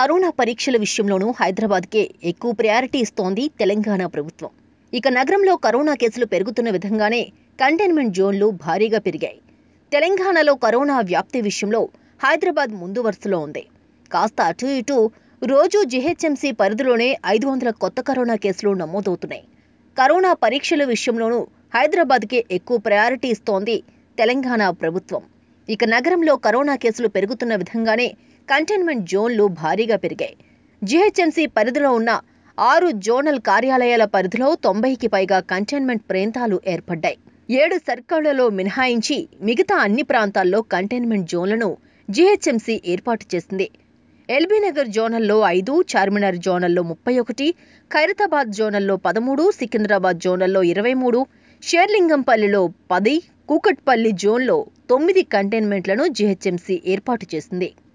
corona పరీక్షల విషయంలోనూ హైదరాబాద్కే ఎక్కువ ప్రయారిటీ ఇస్తోంది తెలంగాణ ప్రభుత్వం ఇక నగరంలో కరోనా కేసులు పెరుగుతున్న విధంగానే కంటైన్మెంట్ జోన్లు భారీగా పెరిగాయి తెలంగాణలో కరోనా వ్యాప్తి విషయంలో హైదరాబాద్ ముందు వరుసలో ఉంది కాస్త అటు ఇటు రోజు జీహెచ్ఎంసీ పరిధిలోనే ఐదు వందల కొత్త కరోనా కేసులు నమోదవుతున్నాయి కరోనా పరీక్షల విషయంలోనూ హైదరాబాద్కే ఎక్కువ ప్రయారిటీ ఇస్తోంది తెలంగాణ ప్రభుత్వం ఇక నగరంలో కరోనా కేసులు పెరుగుతున్న విధంగానే కంటైన్మెంట్ జోన్లు భారీగా పెరిగాయి జీహెచ్ఎంసీ పరిధిలో ఉన్న ఆరు జోనల్ కార్యాలయాల పరిధిలో తొంభైకి పైగా కంటైన్మెంట్ ప్రాంతాలు ఏర్పడ్డాయి ఏడు సర్కిళ్లలో మినహాయించి మిగతా అన్ని ప్రాంతాల్లో కంటైన్మెంట్ జోన్లను జీహెచ్ఎంసీ ఏర్పాటు చేసింది ఎల్బీనగర్ జోనల్లో ఐదు చార్మినార్ జోనల్లో ముప్పై ఒకటి ఖైరతాబాద్ జోనల్లో పదమూడు సికింద్రాబాద్ జోనల్లో ఇరవై మూడు షేర్లింగంపల్లిలో పది కూకట్పల్లి జోన్లో తొమ్మిది కంటైన్మెంట్లను జీహెచ్ఎంసీ ఏర్పాటు చేసింది